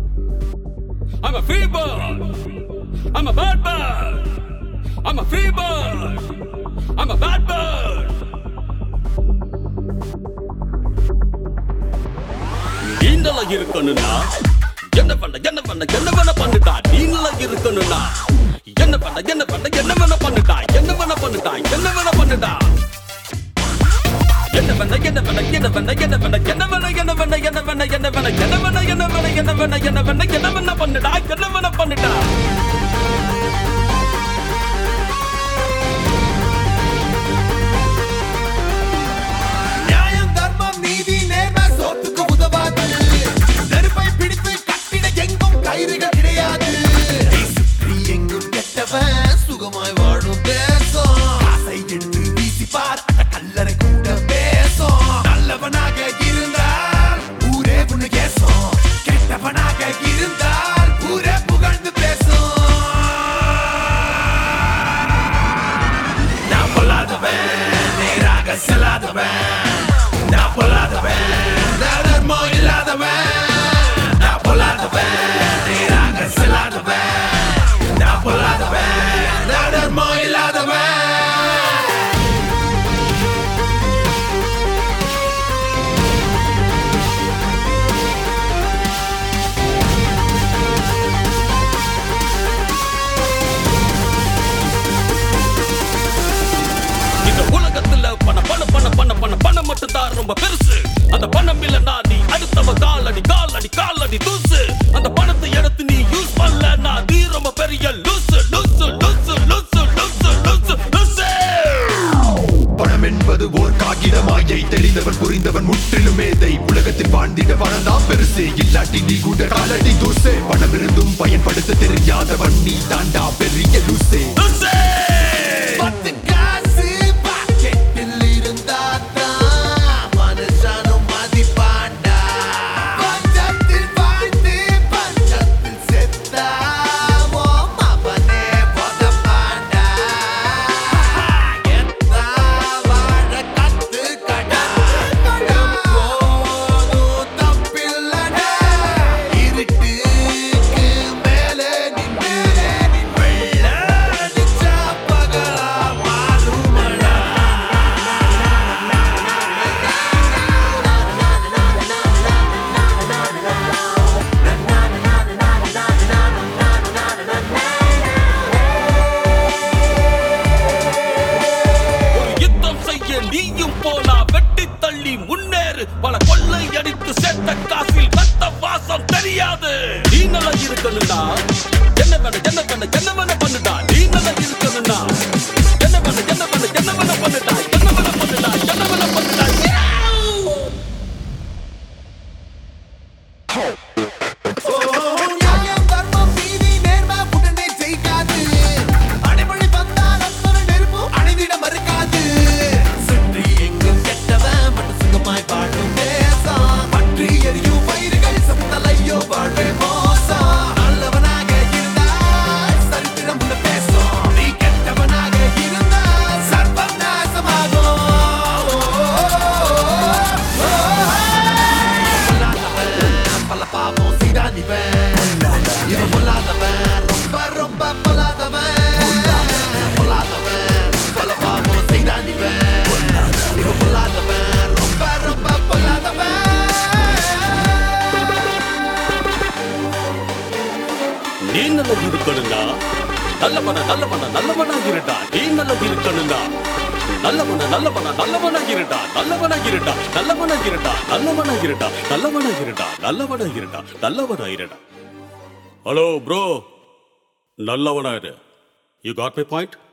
I'm a free bird. I'm a bad bird. I'm a free bird. I'm a bad bird. நீங்கள இருக்கணும்னா என்ன பண்ண என்ன பண்ண என்ன வேணா பண்ணுடா நீங்கள இருக்கணும்னா என்ன பண்ண என்ன பண்ண என்ன வேணா பண்ணுடா என்ன வேணா பண்ணுடா என்ன வேணா பண்ணுடா என்ன பண்ண என்ன பண்ண என்ன பண்ண என்ன பண்ண என்ன வேணா என்ன வேணா என்ன வேணா என்ன வேணா என்ன வேணா என்ன வேணா என்ன வேணா என்ன வேணா என்ன வேணா பண்ணுடா என்ன வேணா பண்ணுடா நியாயம் தர்மம் நீதி நேர்மை சோத்துக்கு உதவாது நெருப்பை பிடித்து கட்டிட எங்கும் கயிறுகள் கிடையாது சுற்றி எங்கும் கெட்டவன் சுகமாய் வாழும் தேசம் காசை எடுத்து வீசி பார் அந்த கல்லறை கூட பேசும் நல்லவனாக இருந்தால் ஊரே உன்னை கேசம் கெட்டவனாக இருந்தால் ஊரே புகழ்ந்து பேசும் நான் பொல்லாதவன் நேராக செல்லாதவன் நான் பொல்லாதவன் தர்மம் இல்லாதவன் நான் பொல்லாதவன் நேராக செல்லாதவன் நான் பொல்லாதவன் தர்மம் இல்லாதவன் இந்த உலகத்துல பண பண பண பண பண பணம் மட்டும் தான் ரொம்ப பெருசு அந்த பணம் இல்ல நீ அடுத்தவ காலடி காலடி காலடி தூசு அந்த பணத்தை எடுத்து நீ யூஸ் பண்ணல நீ ரொம்ப பெரிய லூசு லூசு லூசு லூசு லூசு லூசு லூசு பணம் என்பது ஓர் காகித மாயை தெரிந்தவன் புரிந்தவன் முற்றிலும் மேதை உலகத்தில் வாழ்ந்திட பணம் தான் பெருசு இல்லாட்டி நீ கூட காலடி தூசு பணம் இருந்தும் பயன்படுத்த தெரியாதவன் நீ தாண்டா பெரிய லூசே லூசு பத்து காசு பாக்கெட்டில் இருந்தாதான் மனுஷனும் மதிப்பாண்டா பஞ்சத்தில் வாழ்ந்து பஞ்சத்தில் செத்தா உன் மகனே உதப்பாண்டா. எத்தா வாழ கத்துக்கடா. எப்போதும் தப்பில்லடா. இருட்டுக்கு மேலே நின்று வெள்ளடிச்சா பகலா மாறுமடா. ஒரு யுத்தம் செய்ய நீயும் போனா வெட்டி தள்ளி முன்னேறு பல கொள்ளை அடித்து சேர்த்த காசில் ரத்த வாசம் தெரியாது நீ நல்லா இருக்கணும்னா என்ன வேண என்ன வேண என்ன வேண பண்ணுடா நீ நல்லா இருக்கணும்னா என்ன வேண என்ன வேண என்ன வேண பண்ணுடா என்ன வேண பண்ணுடா என்ன வேண பண்ணுடா நியாயம் தர்மம் நீதி நேர்மை உடனே ஜெயிக்காது அடைமொழி வந்தால் அத்தனை நெருப்பும் அணைந்திட மறுக்காது சுற்றி எங்கும் கெட்டவன் மட்டும் சுகமாய் வாழும் தேசம் பற்றி எரியும் பயிர்கள் சத்தலையோ வாழ்வே மோசம் நல்லவனாக இருந்தால் சரித்திரம் உன்னை பேசும் நீ கெட்டவனாக இருந்தால் சர்வம் நாசமாகும் பொல்லாதவன், பல பாவம் செய்தான் இவன். இவன் பொல்லாதவன், ரொம்ப ரொம்ப பொல்லாதவன். பொல்லாதவன், பல பாவம் செய்தான் இவன். இவன் பொல்லாதவன், ரொம்ப ரொம்ப பொல்லாதவன். நீ நல்லா இருக்கணும்னா நல்லவன நல்லவன நல்லவனா இருடா நீ நல்லா இருக்கணும்னா நல்லவன நல்லவன நல்லவனா இருடா நல்லவனா இருடா நல்லவனா இருடா நல்லவனா இருடா நல்லவனா இருடா நல்லவனா இருடா நல்லவனா இருடா ஹலோ ப்ரோ நல்லவனா இரு யூ காட் மை பாயிண்ட்